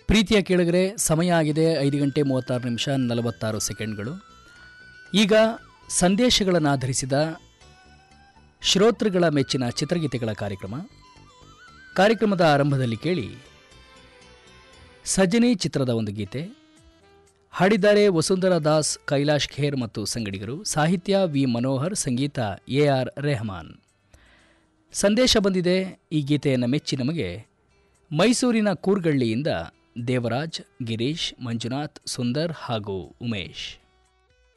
ಪ್ರೀತಿಯ ಕೇಳಿದರೆ ಸಮಯ ಆಗಿದೆ ಐದು ಗಂಟೆ ಮೂವತ್ತಾರು ನಿಮಿಷ ನಲವತ್ತಾರು ಸೆಕೆಂಡ್ಗಳು ಈಗ ಸಂದೇಶಗಳನ್ನು ಆಧರಿಸಿದ ಶ್ರೋತೃಗಳ ಮೆಚ್ಚಿನ ಚಿತ್ರಗೀತೆಗಳ ಕಾರ್ಯಕ್ರಮ ಕಾರ್ಯಕ್ರಮದ ಆರಂಭದಲ್ಲಿ ಕೇಳಿ ಸಜನಿ ಚಿತ್ರದ ಒಂದು ಗೀತೆ ಹಾಡಿದ್ದಾರೆ ವಸುಂಧರಾ ದಾಸ್ ಕೈಲಾಶ್ ಖೇರ್ ಮತ್ತು ಸಂಗಡಿಗರು ಸಾಹಿತ್ಯ ವಿ ಮನೋಹರ್ ಸಂಗೀತ ಎ ಆರ್ ರೆಹಮಾನ್ ಸಂದೇಶ ಬಂದಿದೆ ಈ ಗೀತೆಯನ್ನು ಮೆಚ್ಚಿ ನಮಗೆ ಮೈಸೂರಿನ ಕೂರ್ಗಳ್ಳಿಯಿಂದ ದೇವರಾಜ್ ಗಿರೀಶ್ ಮಂಜುನಾಥ್ ಸುಂದರ್ ಹಾಗೂ ಉಮೇಶ್